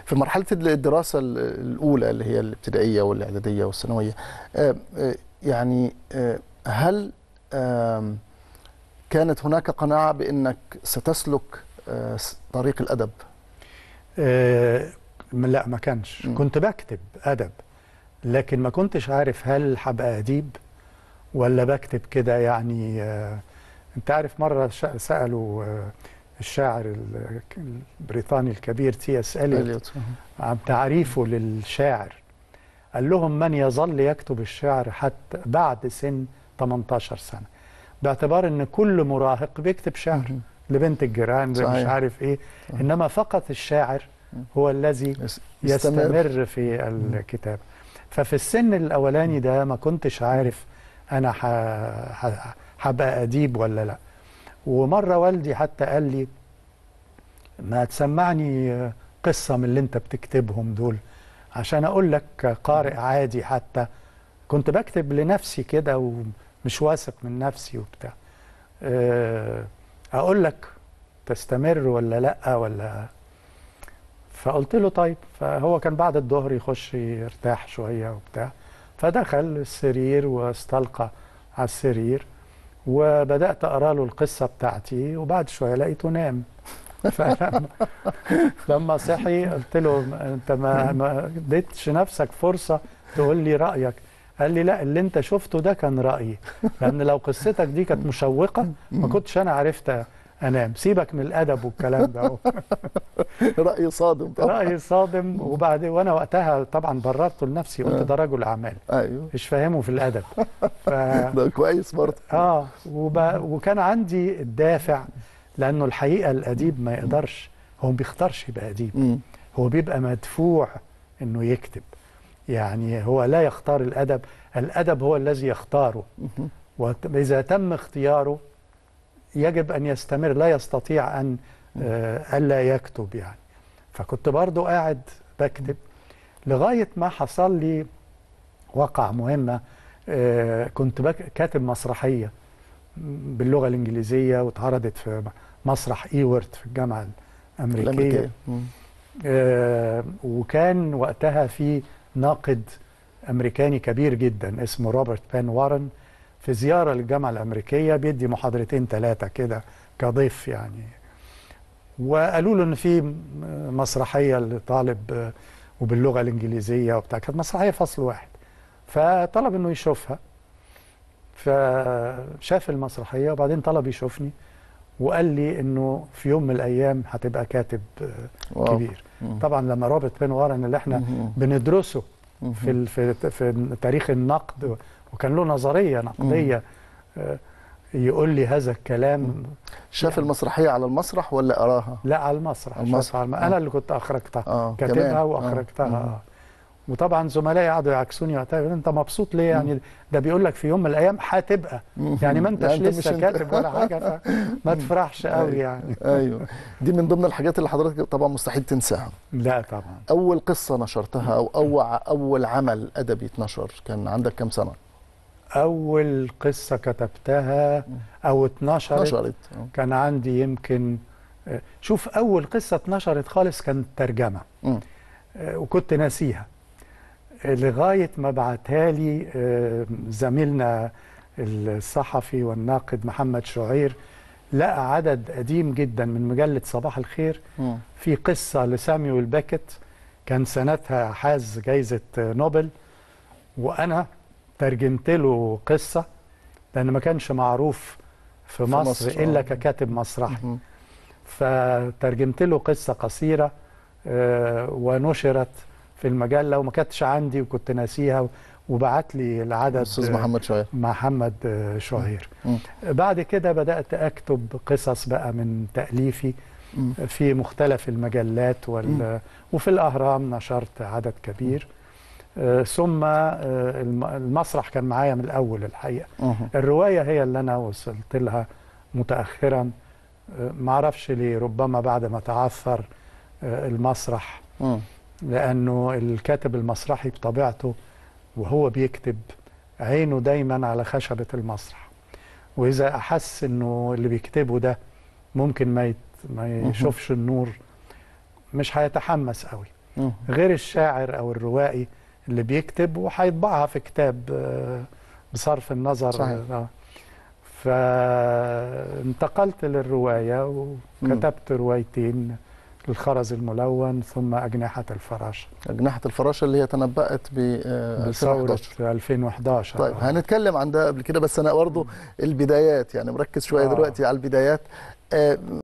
في مرحله الدراسه ال- الاولى اللي هي الابتدائيه والاعداديه والثانويه آه، آه، يعني آه، هل آم، كانت هناك قناعه بانك ستسلك آه، س- طريق الادب آه، لا ما كانش مم. كنت بكتب ادب لكن ما كنتش عارف هل هبقى اديب ولا بكتب كده يعني آه، انت عارف مره ش- سالوا آه، الشاعر ال- البريطاني الكبير تي اس اليوت إليوت. عن تعريفه للشاعر قال لهم من يظل يكتب الشعر حتى بعد سن 18 سنه باعتبار ان كل مراهق بيكتب شعر مهم. لبنت الجيران مش صحيح. عارف ايه صحيح. انما فقط الشاعر مم. هو الذي يس- يستمر في الكتاب ففي السن الاولاني ده ما كنتش عارف انا ح- ح- هبقى اديب ولا لا ومره والدي حتى قال لي ما تسمعني قصه من اللي انت بتكتبهم دول عشان اقول لك قارئ عادي حتى كنت بكتب لنفسي كده ومش واثق من نفسي وبتاع أه، اقول لك تستمر ولا لا ولا فقلت له طيب فهو كان بعد الظهر يخش يرتاح شويه وبتاع فدخل السرير واستلقى على السرير وبدات اقرا له القصه بتاعتي وبعد شويه لقيته نام فلما لما صحي قلت له انت ما ما اديتش نفسك فرصه تقول لي رايك قال لي لا اللي انت شفته ده كان رايي لان لو قصتك دي كانت مشوقه ما كنتش انا عرفت انام سيبك من الادب والكلام ده راي صادم طبعا راي صادم وبعد وانا وقتها طبعا بررته لنفسي قلت ده رجل اعمال ايوه مش فاهمه في الادب ف... ده كويس برضه اه وب... وكان عندي الدافع لانه الحقيقه الاديب ما يقدرش هو ما بيختارش يبقى اديب مم. هو بيبقى مدفوع انه يكتب يعني هو لا يختار الادب الادب هو الذي يختاره مهم. واذا تم اختياره يجب ان يستمر لا يستطيع ان آه، الا يكتب يعني فكنت برضو قاعد بكتب لغايه ما حصل لي وقع مهمه آه، كنت بك- كاتب مسرحيه باللغه الانجليزيه واتعرضت في مسرح ايورت في الجامعه الامريكيه الامريكيه مم. آه، وكان وقتها في ناقد امريكاني كبير جدا اسمه روبرت بان وارن في زياره للجامعه الامريكيه بيدي محاضرتين ثلاثه كده كضيف يعني وقالوا له ان في م- مسرحيه لطالب آه، وباللغه الانجليزيه وبتاع كانت مسرحيه فصل واحد فطلب انه يشوفها فشاف المسرحيه وبعدين طلب يشوفني وقال لي انه في يوم من الايام هتبقى كاتب آه، واو. كبير مم. طبعا لما روبرت بن وارن اللي احنا مهم. بندرسه مهم. في ال- في في تاريخ النقد وكان له نظريه نقديه آه، يقول لي هذا الكلام شاف المسرحيه على المسرح ولا اراها لا على المسرح على المسرح. شافها على الم- انا اللي كنت اخرجتها اه كاتبها كمان. واخرجتها آه. آه. وطبعا زملائي قعدوا يعكسوني وقتها يقولوا انت مبسوط ليه يعني ده بيقول لك في يوم من الايام هتبقى مم. يعني ما انتش لا، أنت مش لسه أنت. كاتب ولا حاجه فما تفرحش قوي يعني ايوه دي من ضمن الحاجات اللي حضرتك طبعا مستحيل تنساها لا طبعا اول قصه نشرتها او اول اول عمل ادبي اتنشر كان عندك كام سنه اول قصه كتبتها او اتنشرت نشرت آه. كان عندي يمكن آه، شوف اول قصه اتنشرت خالص كانت ترجمه مم. آه، وكنت ناسيها آه، لغايه ما بعتها لي آه، زميلنا الصحفي والناقد محمد شعير لقى عدد قديم جدا من مجله صباح الخير مم. في قصه لساميويل باكيت كان سنتها حاز جايزه آه، نوبل وانا ترجمت له قصه لان ما كانش معروف في في مصر, مصر، الا آه. ككاتب مسرحي مم. فترجمت له قصة قصيرة آه، ونشرت في المجلة وما كانتش عندي وكنت ناسيها وبعت لي العدد استاذ آه، محمد شويه محمد آه، شهير مم. بعد كده بدأت أكتب قصص بقى من تأليفي مم. في مختلف المجلات وال... وفي الأهرام نشرت عدد كبير آه، ثم آه، الم- المسرح كان معايا من الأول الحقيقة مم. الرواية هي اللي أنا وصلت لها متأخرا آه، معرفش ليه ربما بعد ما تعثر آه، المسرح مم. لأنه الكاتب المسرحي بطبيعته وهو بيكتب عينه دايما على خشبة المسرح وإذا أحس إنه اللي بيكتبه ده ممكن ما يت... ما يشوفش النور مش هيتحمس قوي مم. غير الشاعر او الروائي اللي بيكتب وهيطبعها في كتاب آه، بصرف النظر صحيح. آه. فانتقلت للروايه وكتبت روايتين الخرز الملون ثم اجنحه الفراشه أجنحة الفراشة اللي هي تنبأت ب آه، بثوره 2011 2011 طيب هنتكلم عن ده قبل كده بس أنا برضه البدايات يعني مركز شوية آه. دلوقتي على البدايات آه،